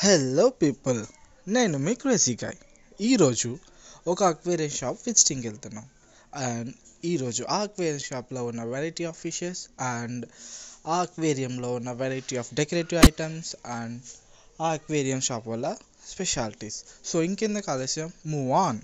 Hello people నేను మీ crazy guy ఈరోజు ఒక అక్వేరియం షాప్ విజిటింగ్కి వెళ్తున్నాం అండ్ ఈరోజు ఆ అక్వేరియం షాప్లో ఉన్న వెరైటీ ఆఫ్ ఫిషెస్ అండ్ ఆ అక్వేరియంలో ఉన్న variety of decorative items and ఆ అక్వేరియం షాప్ వల్ల స్పెషాలిటీస్ సో ఇంకెందుకు ఆలస్యం move on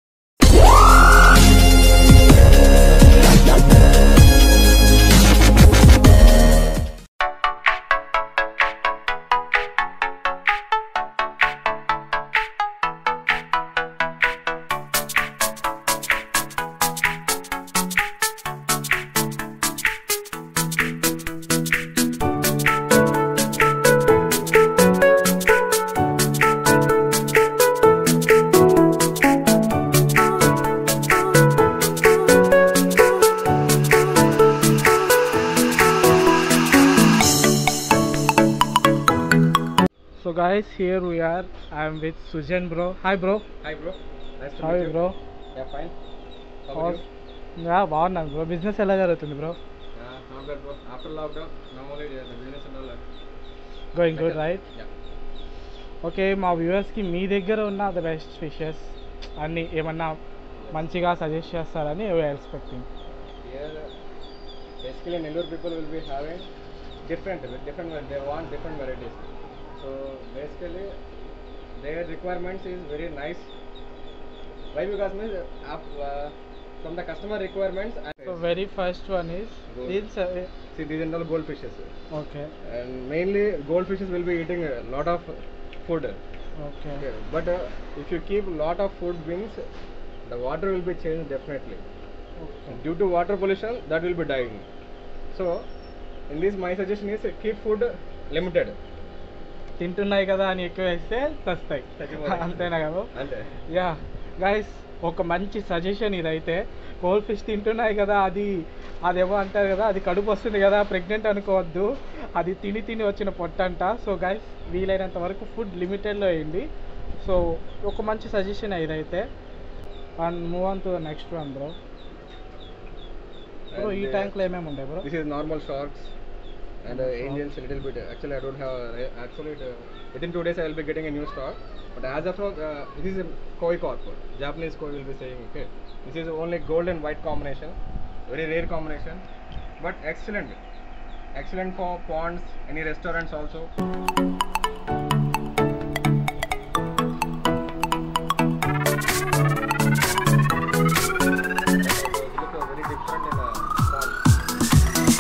So guys, here we are. I'm with Sujan bro. Hi bro. Hi bro. Nice to How are meet you you. bro? Yeah, fine. How How- are you? Yeah బాగున్నాను bro business ఎలా జరుగుతుంది bro Yeah, not bad bro. After lockdown, now only the the business and all that. Going good better. Right Yeah. Okay మా వ్యూవర్స్కి మీ దగ్గర ఉన్న the best fishes అన్ని ఏమన్నా మంచిగా సజెస్ట్ చేస్తారని expecting Here, basically Nellore people will be having different, with different, they want different varieties. So basically, their requirements is very nice. Why? Because means, uh, af- uh, from the customer requirements. and- so very first one is Gold. These See, these are all goldfishes. ఓకే And mainly, goldfishes will be eating a lot of food. Okay Okay, but uh, if you keep lot of food means the water will be changed definitely. Due to water pollution, that will be dying. So, in this, my suggestion is uh, keep food limited. తింటున్నాయి కదా అని ఎక్కువ వేస్తే చస్తాయి చచ్చిపోతాయి. అంతేనా కదా And uh, yeah guys ఒక మంచి సజెషన్ ఇదైతే గోల్డ్ ఫిష్ తింటున్నాయి కదా అది అదేమో అంటారు కదా అది కడుపు వస్తుంది కదా ప్రెగ్నెంట్ అనుకోవద్దు అది తిని తిని వచ్చిన పొట్టంట సో గైస్ వీలైనంత వరకు ఫుడ్ లిమిటెడ్లో వేయండి సో ఒక మంచి సజెషన్ ఇదైతే and move on to the next one bro bro ఈ And, uh, ట్యాంక్లో ఏమేమి ఉంటాయి bro this is normal sharks and uh, angels a little bit. Actually, I don't have. uh, Actually, it, uh, within two days, I will be getting a new stock. But as of now, uh, this is a koi corp. Japanese koi will be saying, okay, this is only gold and white combination, very rare combination, but excellent, excellent for ponds, any restaurants also. They look uh, very different in uh, ponds.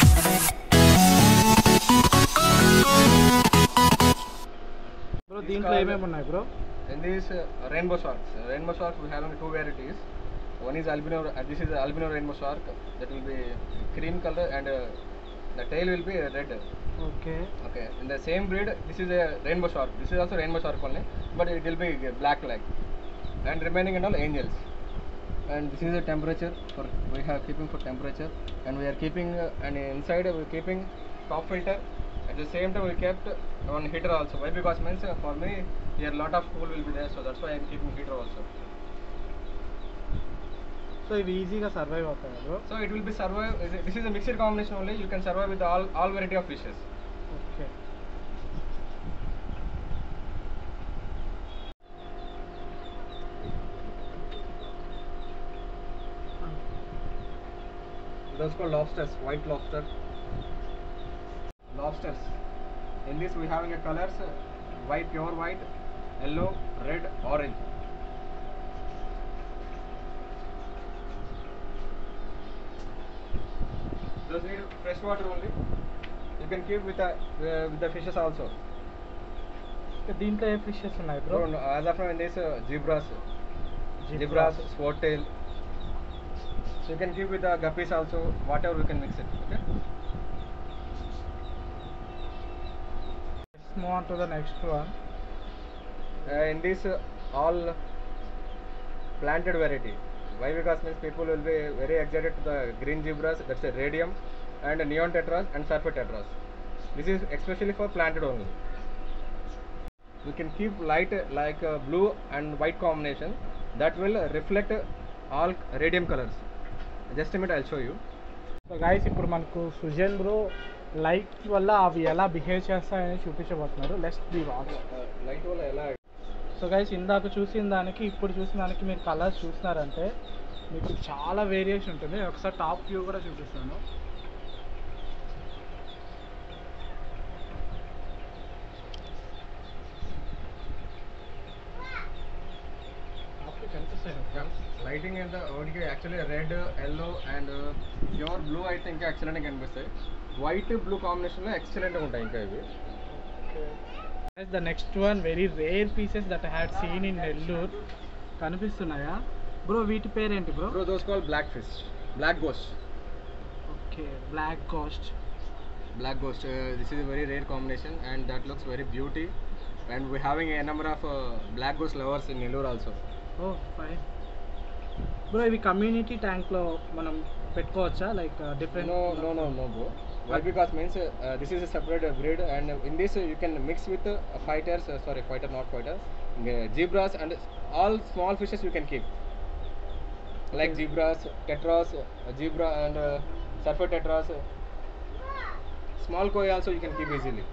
Bro దీంట్లో ఏమేమి ఉన్నాయి bro In these uh, rainbow sharks, uh, rainbow sharks we having two varieties. One is albino. Uh, this is the albino rainbow shark that will be cream color and uh, the tail will be red. Okay Okay. In the same breed, this is a rainbow shark. This is also rainbow shark only, but it will be uh, black leg. And remaining and all angels. And this is the temperature for we have keeping for temperature, and we are keeping uh, and inside we are keeping top filter. At the same time, we kept one heater also. Why? Because means uh, for me here lot of cool will be there, so that's why I am keeping heater also. So ఇవి ఈజీగా survive అవుతాయి bro So it will be survive. This is a mixed combination only. You can survive with all all variety of fishes. Okay Those called lobsters, white lobster. Lobsters. In this we having a colors uh, white, pure white, yellow, red, orange. Those need fresh water only. You can keep with the uh, with the fishes also. దీంట్లో ఏ fishes ఉన్నాయి bro So, no, as of now in this uh, zebras, zebras, sword tail. So you can keep with the guppies also, whatever we can mix it. Okay. Move on to the next one Uh, in this uh, all planted variety. Why? Because means people will be very excited to the green zebras, that's a radium, and neon tetras and surfer tetras. This is especially for planted only. We can keep light uh, like uh, blue and white combination that will uh, reflect uh, all radium colors. Just a minute, I'll show you. So guys ఇప్పుడు మనకు Sujan bro light వల్ల అవి ఎలా behave చేస్తాయని చూపించబోతున్నారు లెస్ట్ be watch light వల్ల ఎలా సో గైస్ ఇందాక చూసిన దానికి ఇప్పుడు చూసిన దానికి మీరు కలర్స్ చూసినారంటే మీకు చాలా వేరియేషన్ ఉంటుంది నేను ఒకసారి టాప్ వ్యూ కూడా చూపిస్తాను టాప్కి కనిపిస్తాయి లైటింగ్ ఎంత ఒకటికి actually red yellow and pure blue అయితే ఇంకా ఎక్సలెంట్ కనిపిస్తాయి వైట్ బ్లూ కాంబినేషన్లో ఎక్సలెంట్గా ఉంటాయి ఇంకా ఇవి the next one very rare pieces that I had seen in Nellore కనిపిస్తున్నాయా బ్రో వీటి పేరేంటి bro bro those call black fish black ghost okay black ghost black ghost uh, this is a very rare combination and that looks very beauty and we're having a number of uh, black ghost lovers in Nellore also oh fine bro ఇవి community ట్యాంక్లో మనం పెట్టుకోవచ్చా like different no no no no bro why because means uh, uh, this is a separate uh, breed and in this uh, you can mix with uh, fighters uh, sorry fighter not fighters uh, zebras and all small fishes you can keep like Okay. zebras tetras uh, zebra and uh, surfer tetras uh, small koi also you can keep easily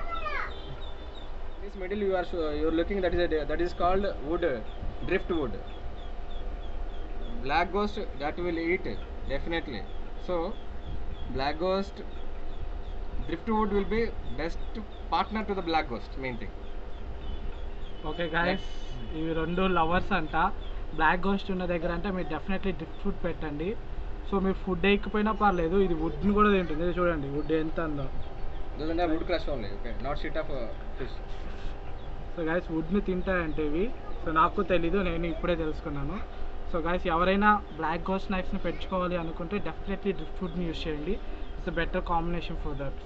this middle you are sure you're looking that is a, that is called wood uh, driftwood black ghost that will eat definitely so black ghost driftwood will be best partner to the black ghost main thing okay guys ఇవి రెండు lovers అంట black ghost ఉన్న దగ్గర అంటే మీరు definitely drift food పెట్టండి so మీరు food వేయకపోయినా పర్లేదు ఇది వుడ్ని కూడా తింటుంది ఇది చూడండి వుడ్ ఎంత ఉందో doesn't have wood crush only okay not shit of uh, fish so guys వుడ్ని తింటాయంటే ఇవి సో నాకు తెలీదు నేను ఇప్పుడే తెలుసుకున్నాను సో గాయస్ ఎవరైనా బ్లాక్ గోస్ట్ నైఫ్ని పెంచుకోవాలి అనుకుంటే డెఫినెట్లీ డ్రిఫ్ట్ ఫుడ్ని యూస్ చేయండి it's better combination for that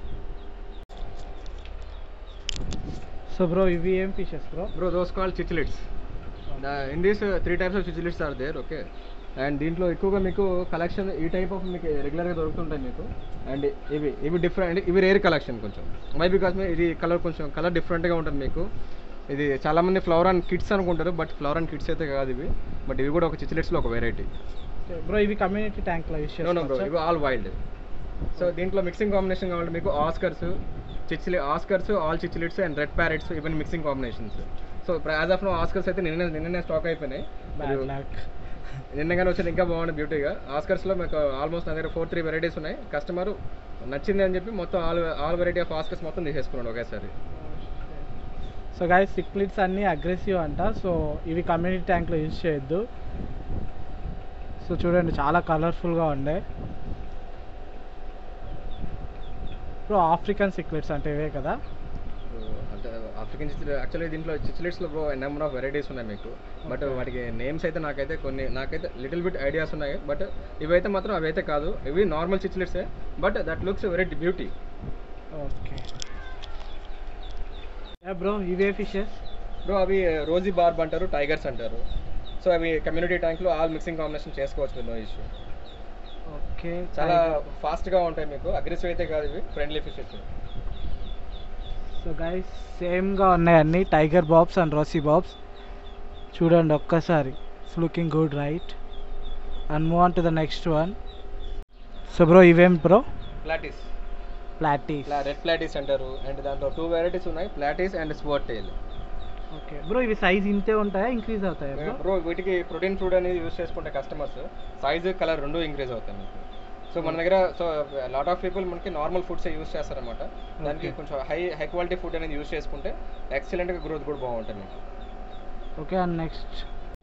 so bro ఇవి ఏం fishes bro bro those called chichlids the, in this uh, three types of chichlids are there okay and దీంట్లో ఎక్కువగా మీకు కలెక్షన్ ఈ టైప్ ఆఫ్ మీకు రెగ్యులర్గా దొరుకుతుంటాయి మీకు అండ్ ఇవి ఇవి డిఫరెంట్ ఇవి రేర్ కలెక్షన్ కొంచెం మై బికాస్ ఇది కలర్ కొంచెం కలర్ డిఫరెంట్గా ఉంటుంది మీకు ఇది చాలామంది ఫ్లవర్ అండ్ కిడ్స్ అనుకుంటారు బట్ ఫ్లవర్ అండ్ కిడ్స్ అయితే కాదు ఇవి బట్ ఇవి కూడా ఒక చిచ్లెట్స్లో ఒక వెరైటీ బ్రో ఇవి కమ్యూనిటీ ట్యాంక్లో యూస్ నో నో బ్రో చేసుకోవచ్చు ఇవి ఆల్ వైల్డ్ సో దీంట్లో మిక్సింగ్ కాంబినేషన్ కావాలంటే మీకు Oscars cichlid Oscars all cichlids and red parrots ఇవన్నీ mixing combinations so as of no Oscars అయితే నిన్న నిన్ననే స్టాక్ అయిపోయినాయి బ్యాడ్ లక్ నిన్నగానే వచ్చిన ఇంకా బాగుంది బ్యూటీగా ఆస్కర్స్లో మీకు ఆల్మోస్ట్ నా దగ్గర ఫోర్ త్రీ వెరైటీస్ ఉన్నాయి కస్టమర్ నచ్చింది అని చెప్పి మొత్తం all all variety of Oscars మొత్తం తీసేసుకున్నాడు ఒకేసారి సో గాయస్ సిక్లిట్స్ అన్నీ అగ్రెసివ్ అంట సో ఇవి కమ్యూనిటీ ట్యాంక్లో యూజ్ చేయొద్దు సో చూడండి చాలా కలర్ఫుల్గా ఉండే ఇప్పుడు ఆఫ్రికన్ సిక్లెట్స్ అంటే ఇవే కదా So, అంటే ఆఫ్రికన్ చిచ్లి యాక్చువల్లీ దీంట్లో చిచ్లిట్స్లో బ్రో నెంబర్ ఆఫ్ వెరైటీస్ ఉన్నాయి మీకు బట్ Okay. వాటికి నేమ్స్ అయితే నాకైతే కొన్ని నాకైతే లిటిల్ బిట్ ఐడియాస్ ఉన్నాయి బట్ ఇవైతే మాత్రం అవైతే కాదు ఇవి నార్మల్ చిచ్లిట్సే but that looks very beauty okay bro ఇవే ఫిషెస్ బ్రో అవి రోజీ బార్బ్ అంటారు టైగర్స్ అంటారు సో అవి కమ్యూనిటీ ట్యాంక్లో ఆల్ మిక్సింగ్ కాంబినేషన్ చేసుకోవచ్చు మీరు నో ఇష్యూ ఓకే చాలా ఫాస్ట్గా ఉంటాయి మీకు అగ్రెసివ్ అయితే కాదు ఇవి ఫ్రెండ్లీ ఫిషెస్ సో గైస్ సేమ్గా ఉన్నాయి అన్ని tiger barbs and rosy barbs చూడండి ఒక్కసారి it's looking good right and move on to the next one so bro ఇవేం bro platies platies red platies అంటారు అండ్ దాంట్లో టూ వెరైటీస్ ఉన్నాయి platies and sport tail okay bro ఇవి size ఇంతే ఉంటాయా increase అవుతాయా బ్రో బ్రో వీటికి protein food అనేది యూస్ చేసుకుంటే కస్టమర్స్ సైజ్ కలర్ రెండు ఇంక్రీజ్ అవుతాయి మీకు సో మన దగ్గర సో లాట్ ఆఫ్ పీపుల్ మనకి నార్మల్ ఫుడ్స్ యూస్ చేస్తారనమాట దానికి Okay. కొంచెం హై హై క్వాలిటీ ఫుడ్ అనేది యూస్ చేసుకుంటే ఎక్సలెంట్గా గ్రోత్ కూడా బాగుంటుంది మీకు okay and next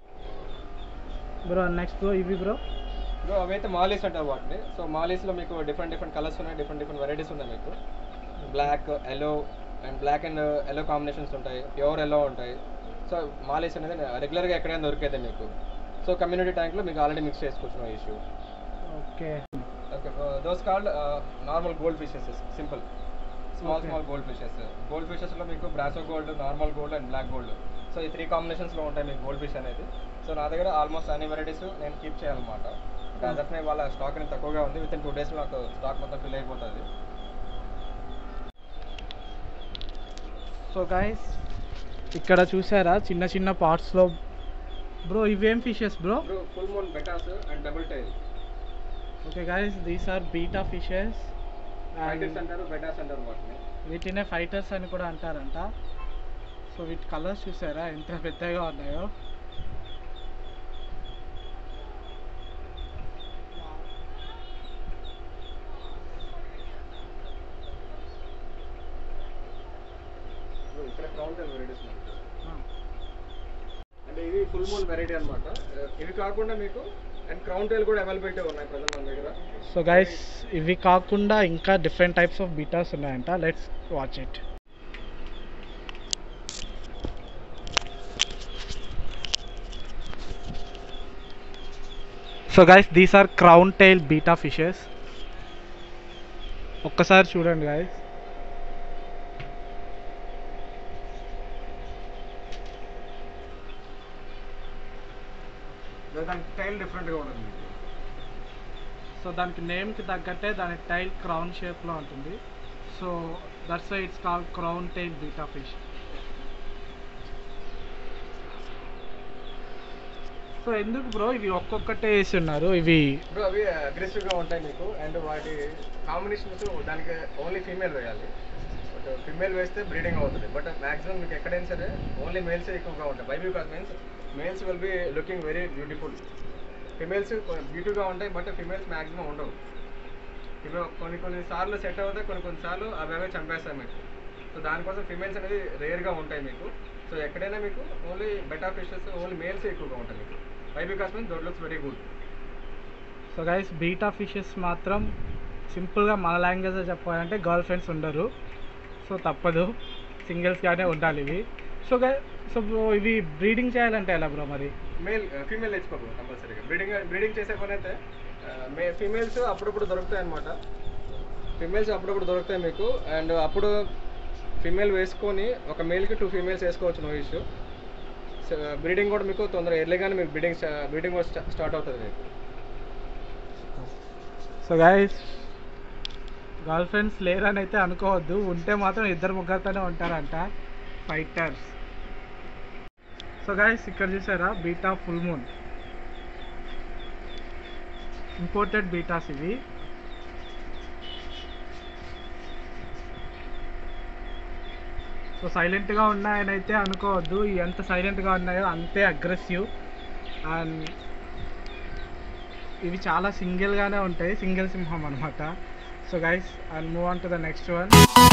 bro next bro ఇవి బ్రో బ్రో అవైతే మాలీస్ అంటారు వాటిని సో మాలీస్లో మీకు డిఫరెంట్ డిఫరెంట్ కలర్స్ ఉన్నాయి డిఫరెంట్ డిఫరెంట్ వెరైటీస్ ఉన్నాయి మీకు black yellow and black and yellow combinations ఉంటాయి ప్యూర్ ఎల్లో ఉంటాయి సో మాలీస్ అనేది రెగ్యులర్గా ఎక్కడైనా దొరికేది మీకు సో కమ్యూనిటీ ట్యాంక్లో మీకు ఆల్రెడీ మిక్స్ చేసుకోవచ్చు no issue okay okay those called normal gold fishes simple small Okay. Small gold fishes gold ఫిషెస్లో మీకు బ్రాసో gold normal gold and black gold so ఈ త్రీ కాంబినేషన్స్లో ఉంటాయి మీకు గోల్డ్ ఫిష్ అనేది సో నా దగ్గర ఆల్మోస్ట్ అన్ని వెరైటీస్ నేను కీప్ చేయాలన్నమాట యాజ్ ఆఫ్ వాళ్ళ స్టాక్ అనేది తక్కువగా ఉంది విత్ ఇన్ టూ డేస్లో నాకు స్టాక్ మొత్తం ఫిల్ అయిపోతుంది సో గాయస్ ఇక్కడ చూసారా చిన్న చిన్న పార్ట్స్లో బ్రో ఇవేం fishes bro full moon bettas and double tail okay guys these are betta fishes fighters అంటారు బెటాస్ అంటారు వాటిని వీటినే ఫైటర్స్ అని కూడా అంటారంట సో వీటి కలర్స్ చూసారా ఎంత పెద్దగా ఉన్నాయో ఇక్కడ క్రౌన్ టైల్ వెరైటీస్ అంటే ఇది ఫుల్ మూన్ వెరైటీ అన్నమాట ఇవి కాకుండా మీకు అండ్ క్రౌన్ టైల్ కూడా అవైలబిలిటీ ఉన్నాయి ప్రజెంట్ మన దగ్గర సో గైస్ ఇవి కాకుండా ఇంకా డిఫరెంట్ టైప్స్ ఆఫ్ బీటాస్ ఉన్నాయంట let's watch it so guys these are crown tail betta fishes ఒక్కసారి చూడండి గైస్ దాని టైల్ డిఫరెంట్గా ఉంటుంది మీకు సో దానికి నేమ్కి తగ్గట్టే దాని టైల్ క్రౌన్ షేప్లో ఉంటుంది so that's why it's call crown tail betta fish so ఎందుకు బ్రో ఇవి ఒక్కొక్కటే వేసి ఉన్నారు ఇవి ఇప్పుడు అవి అగ్రెసివ్ గా ఉంటాయి మీకు అండ్ వాటి కాంబినేషన్స్ దానికి ఓన్లీ ఫీమేల్ వేయాలి బట్ ఫీమేల్ వేస్తే బ్రీడింగ్ అవుతుంది బట్ మాక్సిమం మీకు ఎక్కడైనా సరే ఓన్లీ మేల్స్ ఎక్కువగా ఉంటాయి by because means males will be looking very beautiful females బ్యూటిఫుల్గా ఉంటాయి బట్ ఫిమేల్స్ మాక్సిమం ఉండవు ఇవి కొన్ని కొన్ని సార్లు సెట్ అవుతాయి కొన్ని కొన్ని సార్లు అవి అవే చంపేస్తాయి మీకు సో దానికోసం ఫిమేల్స్ అనేది రేర్గా ఉంటాయి మీకు సో ఎక్కడైనా మీకు only betta fishes only males ఎక్కువగా ఉంటాయి మీకు by because means that looks very good so guys betta fishes మాత్రం సింపుల్గా మన లాంగ్వేజ్లో చెప్పాలంటే గర్ల్ ఫ్రెండ్స్ ఉండరు సో తప్పదు సింగిల్స్గానే ఉండాలి ఇవి సో గై సో బ్రో ఇవి బ్రీడింగ్ చేయాలంటే ఎలా బ్రో మరి మేల్ ఫీమేల్ తెచ్చుకోకు కంపల్సరీగా బ్రీడింగ్ బ్రీడింగ్ చేసే పని అయితే మే ఫీమేల్స్ అప్పుడప్పుడు దొరుకుతాయి అనమాట ఫీమేల్స్ అప్పుడప్పుడు దొరుకుతాయి మీకు అండ్ అప్పుడు ఫీమేల్ వేసుకొని ఒక మేల్కి టూ ఫీమేల్స్ వేసుకోవచ్చు నో ఇష్యూ బ్రీడింగ్ కూడా మీకు తొందర ఎర్లీగానే మీకు బ్రీడింగ్ బ్రీడింగ్ కూడా స్టార్ట్ అవుతుంది మీకు సో గైస్ గర్ల్ ఫ్రెండ్స్ లేరని అయితే అనుకోవద్దు ఉంటే మాత్రం ఇద్దరు ముగ్గురితోనే ఉంటారంట ఫైటర్స్ సో గైస్ ఇక్కడ చూసారా betta full moon imported bettas ఇవి సో సైలెంట్గా ఉన్నాయని అయితే అనుకోవద్దు ఇవి ఎంత సైలెంట్గా ఉన్నాయో అంతే అగ్రెసివ్ అండ్ ఇవి చాలా సింగిల్గానే ఉంటాయి సింగిల్ సింహం అనమాట so guys and move on to the next one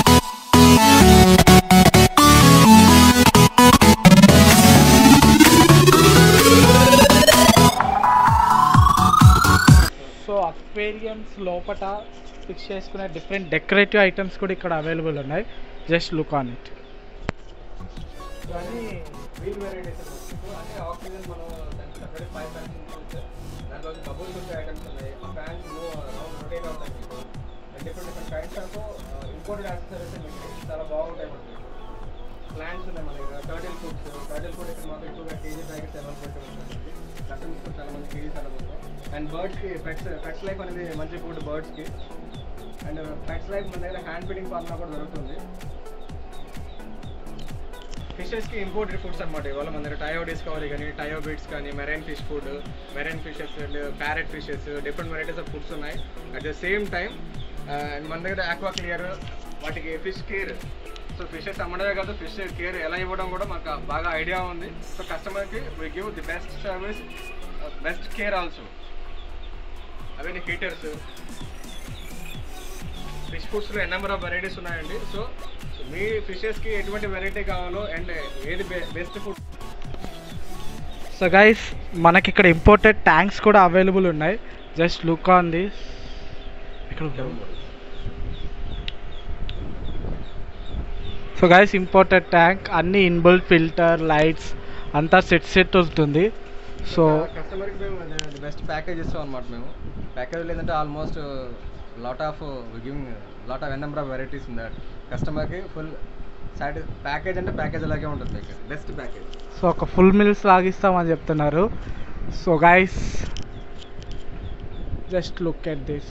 so aquariums లోపట ఫిక్స్ చేసుకునే డిఫరెంట్ డెకరేటివ్ ఐటమ్స్ కూడా ఇక్కడ అవైలబుల్ ఉన్నాయి జస్ట్ లుక్ ఆన్ ఇట్ కానీ వీల్ వెరైటీస్ అంటే ఆక్సిజన్ మనం దానికి సపరేట్ ఫైవ్ ఫ్యాన్స్ దాంట్లో బబుల్స్ వచ్చే ఐటమ్స్ ఉన్నాయి ఆ ఫ్యాన్స్ రౌండ్ రొటేట్ అవుతాయి మీకు and different different kinds of imported accessories మీకు చాలా బాగుంటాయి మనకి ప్లాంట్స్ ఉన్నాయి మన దగ్గర టర్టిల్ ఫుడ్స్ టర్టిల్ ఫుడ్ ఇక్కడ మాకు ఎక్కువగా కేజీ ప్యాకెట్స్ అవైలబిలిటీ ఉంటుంది కస్టమర్స్ కూడా చాలా మంది కేజీస్ అవైలబుల్ అండ్ బర్డ్స్కి పెట్స్ పెట్స్ లైఫ్ అనేది మంచి ఫుడ్ బర్డ్స్కి అండ్ పెట్స్ లైఫ్ మన దగ్గర హ్యాండ్ ఫీడింగ్ ఫార్ములా కూడా దొరుకుతుంది ఫిషెస్కి ఇంపోర్టెడ్ ఫుడ్స్ అనమాట ఇవాళ మన దగ్గర టయో డిస్కవరీ కానీ టయో బీట్స్ కానీ marine fish food marine fishes and parrot fishes different varieties of foods ఉన్నాయి at the same time and మన దగ్గర ఆక్వా క్లియర్ వాటికి ఫిష్ కేర్ సో ఫిషెస్ అమ్మడమే కాదు ఫిష్ కేర్ ఎలా ఇవ్వడం కూడా మాకు బాగా ఐడియా ఉంది సో కస్టమర్కి we give the best service best care also అవన్నీ హీటర్స్ ఫిష్ ఫుడ్స్లో ఎన్ నెంబర్ ఆఫ్ వెరైటీస్ ఉన్నాయండి సో మీ ఫిషెస్కి ఎటువంటి వెరైటీ కావాలో అండ్ ఏది బెస్ట్ ఫుడ్ సో గైస్ మనకి ఇక్కడ ఇంపోర్టెడ్ ట్యాంక్స్ కూడా అవైలబుల్ ఉన్నాయి జస్ట్ లుక్ ఆన్ దిస్ ఇక్కడ సో గైస్ ఇంపోర్టెడ్ ట్యాంక్ అన్ని ఇన్బుల్ట్ ఫిల్టర్ లైట్స్ అంతా సెట్ సెట్ వస్తుంది సో కస్టమర్కి మేము బెస్ట్ ప్యాకేజ్ ఇస్తాం అనమాట మేము ప్యాకేజ్ లేదంటే almost lot of giving lot of n number of varieties ఉంది కస్టమర్కి ఫుల్ సాటి ప్యాకేజ్ అంటే ప్యాకేజ్ అలాగే ఉంటుంది మీకు బెస్ట్ ప్యాకేజ్ సో ఒక ఫుల్ మిల్స్ లాగిస్తామని చెప్తున్నారు so guys just look at this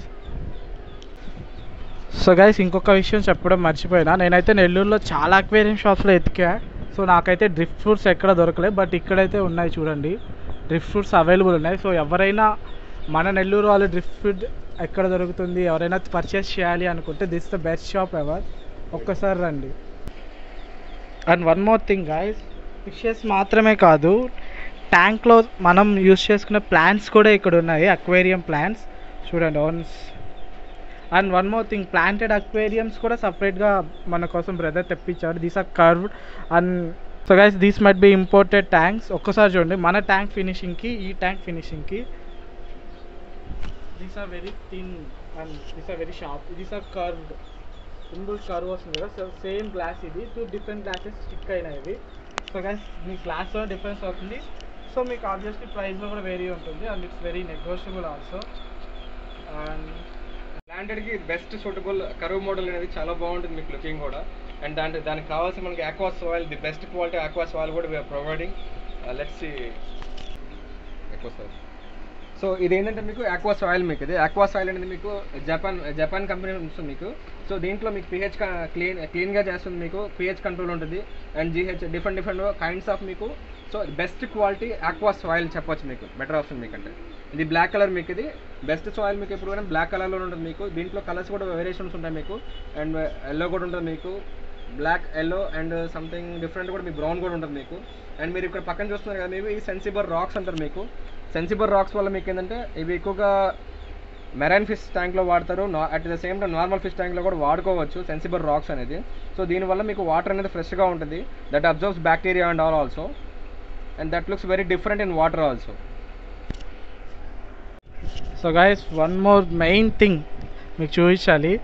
so guys ఇంకొక విషయం చెప్పడం మర్చిపోయినా నేనైతే నెల్లూరులో చాలా అక్వేరియం షాప్స్లో ఎతికా సో నాకైతే డ్రిఫ్ట్ ఫ్రూట్స్ ఎక్కడ దొరకలేదు బట్ ఇక్కడైతే ఉన్నాయి చూడండి డ్రిఫ్ట్ ఫ్రూట్స్ అవైలబుల్ ఉన్నాయి సో ఎవరైనా మన నెల్లూరు వాళ్ళు డ్రిఫ్ట్ ఫుడ్ ఎక్కడ దొరుకుతుంది ఎవరైనా పర్చేస్ చేయాలి అనుకుంటే this the best shop ever ఒక్కసారి రండి and one more thing guys fishes మాత్రమే కాదు ట్యాంక్లో మనం యూస్ చేసుకునే ప్లాంట్స్ కూడా ఇక్కడ ఉన్నాయి అక్వేరియం ప్లాంట్స్ చూడండి ones and one more thing planted aquariums కూడా సపరేట్గా మన కోసం బ్రదర్ తెప్పించాడు these are curve and so guys these must be imported tanks ఒక్కసారి చూడండి మన ట్యాంక్ ఫినిషింగ్కి ఈ ట్యాంక్ ఫినిషింగ్కి these are very thin and these are very sharp these are curved single curve వస్తుంది కదా సో సేమ్ గ్లాస్ ఇది టూ డిఫరెంట్ గ్లాసెస్ స్టిక్ అయినాయి ఇవి సో గైస్ మీ గ్లాస్లో డిఫరెన్స్ అవుతుంది సో మీకు ఆబ్వియస్లీ ప్రైస్లో కూడా వేరీ ఉంటుంది and it's very negotiable also and ప్లాంటెడ్కి బెస్ట్ సూటబుల్ కరువు మోడల్ అనేది చాలా బాగుంటుంది మీకు లుకింగ్ కూడా అండ్ దాని దానికి కావాల్సిన మనకి aqua soil the best quality aqua soil కూడా we're providing let's see aqua soil so ఇది ఏంటంటే మీకు ఆక్వా సాయిల్ మీకు ఇది ఆక్వా సాయిల్ అనేది మీకు జపాన్ జపాన్ కంపెనీ వస్తుంది మీకు సో దీంట్లో మీకు పిహెచ్ క్లీన్ క్లీన్గా చేస్తుంది మీకు పిహెచ్ కంట్రోల్ ఉంటుంది and GH different different kinds of మీకు so best quality aqua soil చెప్పొచ్చు మీకు బెటర్ ఆప్షన్ మీకంటే ఇది బ్లాక్ కలర్ మీకు ఇది బెస్ట్ సాయిల్ మీకు ఎప్పుడు కూడా బ్లాక్ కలర్లో ఉంటుంది మీకు దీంట్లో కలర్స్ కూడా వేరియేషన్స్ ఉంటాయి మీకు అండ్ ఎల్లో కూడా ఉంటుంది మీకు black yellow and something different కూడా మీకు బ్రౌన్ కూడా ఉంటుంది మీకు అండ్ మీరు ఇక్కడ పక్కన చూస్తున్నారు కదా మీరు ఈ సెన్సిబర్ రాక్స్ అంటారు మీకు సెన్సిబర్ రాక్స్ వల్ల మీకు ఏంటంటే ఇవి ఎక్కువగా మెరైన్ ఫిష్ ట్యాంక్లో వాడతారు at the same time normal fish ట్యాంక్లో కూడా వాడుకోవచ్చు సెన్సిబర్ రాక్స్ అనేది సో దీనివల్ల మీకు వాటర్ అనేది ఫ్రెష్గా ఉంటుంది that absorbs bacteria and all also and that looks very different in water also so guys one more main thing మీకు చూపించాలి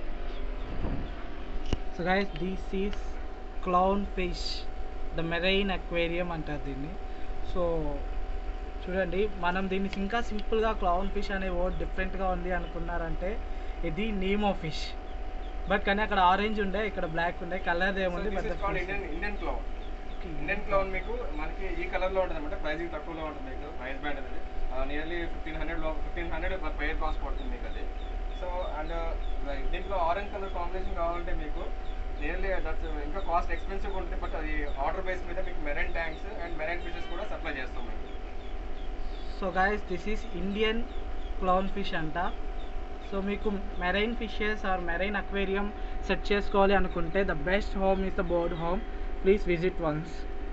so guys this is clown fish the marine aquarium అంటారు దీన్ని so చూడండి మనం దీన్ని ఇంకా సింపుల్గా క్లౌన్ ఫిష్ అనే వర్డ్ డిఫరెంట్గా ఉంది అనుకున్నారంటే ఇది నీమో ఫిష్ బట్ కానీ అక్కడ ఆరెంజ్ ఉండే ఇక్కడ బ్లాక్ ఉండే కలర్ ఏముంది but Indian Indian clown Indian clown మీకు మనకి ఈ కలర్ లో ఉంటుంది అనమాట ప్రైజింగ్ తక్కువలో ఉంటుంది మీకు ప్రైస్ బ్యాండ్ అనేది నియర్లీ ఫిఫ్టీన్ హండ్రెడ్ లో fifteen hundred per pair cost పడుతుంది మీకు అది సో అండ్ దీంట్లో ఆరెంజ్ కలర్ కాంబినేషన్ కావాలంటే మీకు నియర్లీ దట్స్ ఇంకా కాస్ట్ ఎక్స్పెన్సివ్ ఉంటుంది బట్ అది ఆర్డర్ బేస్ మీద మీకు marine tanks and marine fishes కూడా సప్లై చేస్తాం మీకు so guys this is Indian clown fish అంట సో మీకు marine fishes or marine aquarium set చేసుకోవాలి అనుకుంటే the best home is the board home please visit once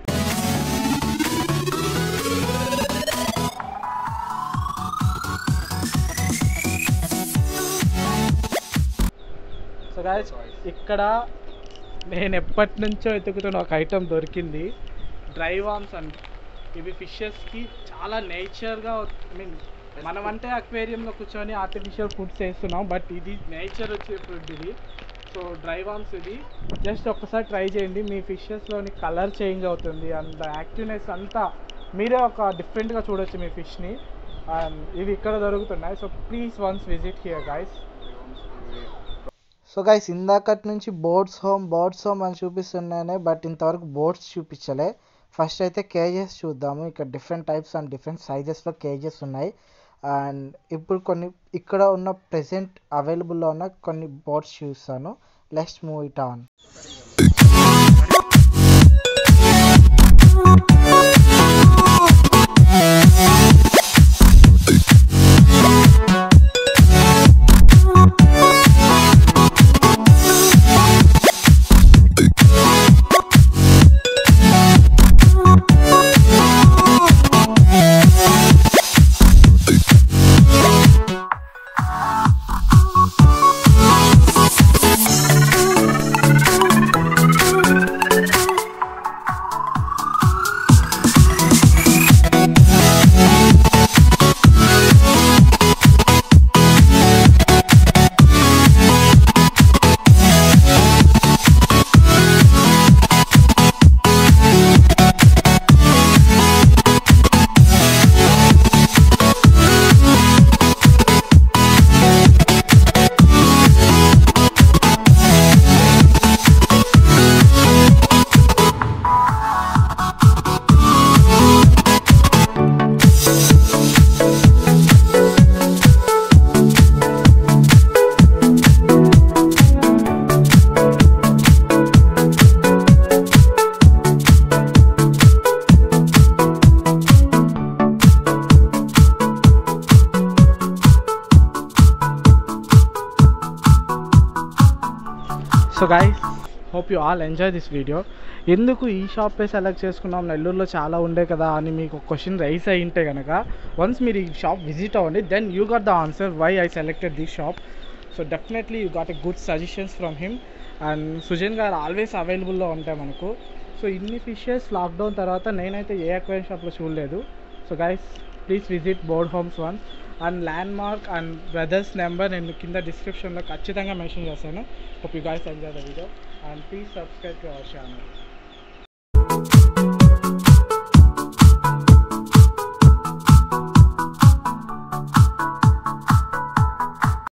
so guys ఇక్కడ నేను ఎప్పటి నుంచో వెతుకుతున్న ఒక ఐటెం దొరికింది డ్రై వామ్స్ అంట ఇవి ఫిషెస్కి చాలా నేచర్గా ఐ మీన్ మనం అంటే అక్వేరియంలో కూర్చొని ఆర్టిఫిషియల్ ఫుడ్స్ వేస్తున్నాం బట్ ఇది నేచర్ వచ్చే ఫుడ్ ఇది సో డ్రై వామ్స్ ఇది జస్ట్ ఒక్కసారి ట్రై చేయండి మీ ఫిషెస్లోని కలర్ చేంజ్ అవుతుంది అండ్ యాక్టివ్నెస్ అంతా మీరే ఒక డిఫరెంట్గా చూడొచ్చు మీ ఫిష్ని అండ్ ఇవి ఇక్కడ దొరుకుతున్నాయి so please once visit here guys so guys ఇందాకటి నుంచి బోర్డ్స్ హోమ్ బోర్డ్స్ హోమ్ అని చూపిస్తున్నానే బట్ ఇంతవరకు బోర్డ్స్ చూపించలే ఫస్ట్ అయితే కేజెస్ చూద్దాము ఇక్కడ డిఫరెంట్ టైప్స్ అండ్ డిఫరెంట్ సైజెస్లో కేజెస్ ఉన్నాయి అండ్ ఇప్పుడు కొన్ని ఇక్కడ ఉన్న ప్రెసెంట్ అవైలబుల్లో ఉన్న కొన్ని బోర్డ్స్ చూస్తాను let's move it on hope you all enjoy this video ఎందుకు ఈ షాపే సెలెక్ట్ చేసుకున్నాం నెల్లూరులో చాలా ఉండే కదా అని మీకు క్వశ్చన్ రైస్ అయి ఉంటే కనుక వన్స్ మీరు ఈ షాప్ విజిట్ అవ్వండి then you got the answer why I selected this shop so definitely you got a good suggestions from him and Sujan garu always అవైలబుల్లో ఉంటాయి మనకు సో ఇన్ని ఫిషెస్ లాక్డౌన్ తర్వాత నేనైతే ఏ అక్వేరియం షాప్లో చూడలేదు so guys please visit board homes one and landmark and brothers number నేను కింద డిస్క్రిప్షన్లో ఖచ్చితంగా మెన్షన్ చేస్తాను hope you guys enjoy the video and please subscribe to our channel